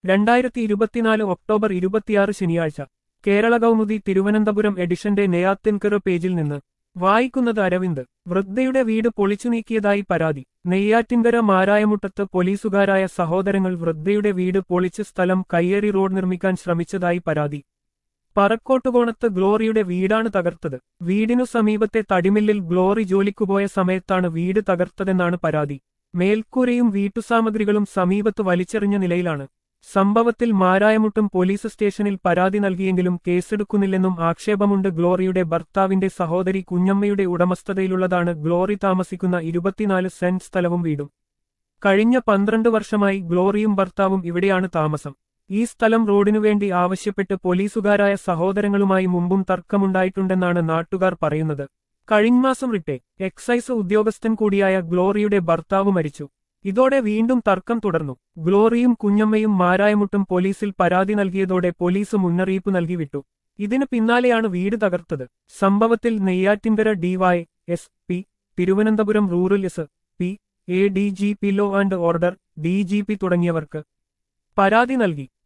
രണ്ടായിരത്തി ഇരുപത്തിനാല് ഒക്ടോബർ ഇരുപത്തിയാറ് ശനിയാഴ്ച കേരള കൗമുദി തിരുവനന്തപുരം എഡിഷന്റെ നെയ്യാത്തിൻകർ പേജിൽ നിന്ന് വായിക്കുന്നത് അരവിന്ദ് വൃദ്ധയുടെ വീട് പൊളിച്ചു നീക്കിയതായി പരാതി നെയ്യാറ്റിൻകര മാരായമുട്ടത്ത് പോലീസുകാരായ സഹോദരങ്ങൾ വൃദ്ധയുടെ വീട് പൊളിച്ച് സ്ഥലം കയ്യേറി റോഡ് നിർമ്മിക്കാൻ ശ്രമിച്ചതായി പരാതി പറക്കോട്ടുകോണത്ത് ഗ്ലോറിയുടെ വീടാണ് തകർത്തത് വീടിനു സമീപത്തെ തടിമില്ലിൽ ഗ്ലോറി ജോലിക്കുപോയ സമയത്താണ് വീട് തകർത്തതെന്നാണ് പരാതി മേൽക്കൂരയും വീട്ടുസാമഗ്രികളും സമീപത്ത് വലിച്ചെറിഞ്ഞ നിലയിലാണ് സംഭവത്തിൽ മാരായമുട്ടും പോലീസ് സ്റ്റേഷനിൽ പരാതി നൽകിയെങ്കിലും കേസെടുക്കുന്നില്ലെന്നും ആക്ഷേപമുണ്ട് ഗ്ലോറിയുടെ ഭർത്താവിന്റെ സഹോദരി കുഞ്ഞമ്മയുടെ ഉടമസ്ഥതയിലുള്ളതാണ് ഗ്ലോറി താമസിക്കുന്ന ഇരുപത്തിനാല് സെന്റ് സ്ഥലവും വീടും കഴിഞ്ഞ പന്ത്രണ്ട് വർഷമായി ഗ്ലോറിയും ഭർത്താവും ഇവിടെയാണ് താമസം ഈ സ്ഥലം റോഡിനുവേണ്ടി ആവശ്യപ്പെട്ട് പോലീസുകാരായ സഹോദരങ്ങളുമായി മുമ്പും തർക്കമുണ്ടായിട്ടുണ്ടെന്നാണ് നാട്ടുകാർ പറയുന്നത് കഴിഞ്ഞമാസം റിട്ടെ എക്സൈസ് ഉദ്യോഗസ്ഥൻ കൂടിയായ ഗ്ലോറിയുടെ ഭർത്താവ് മരിച്ചു ഇതോടെ വീണ്ടും തർക്കം തുടർന്നു ഗ്ലോറിയും കുഞ്ഞമ്മയും മാരായമുട്ടും പോലീസിൽ പരാതി നൽകിയതോടെ പോലീസ് മുന്നറിയിപ്പ് നൽകി വിട്ടു ഇതിന് പിന്നാലെയാണ് വീട് തകർത്തത് സംഭവത്തിൽ Neyyattinkara D Y S P Thiruvananthapuram rural S P A D G P law and order D G P തുടങ്ങിയവർക്ക് പരാതി നൽകി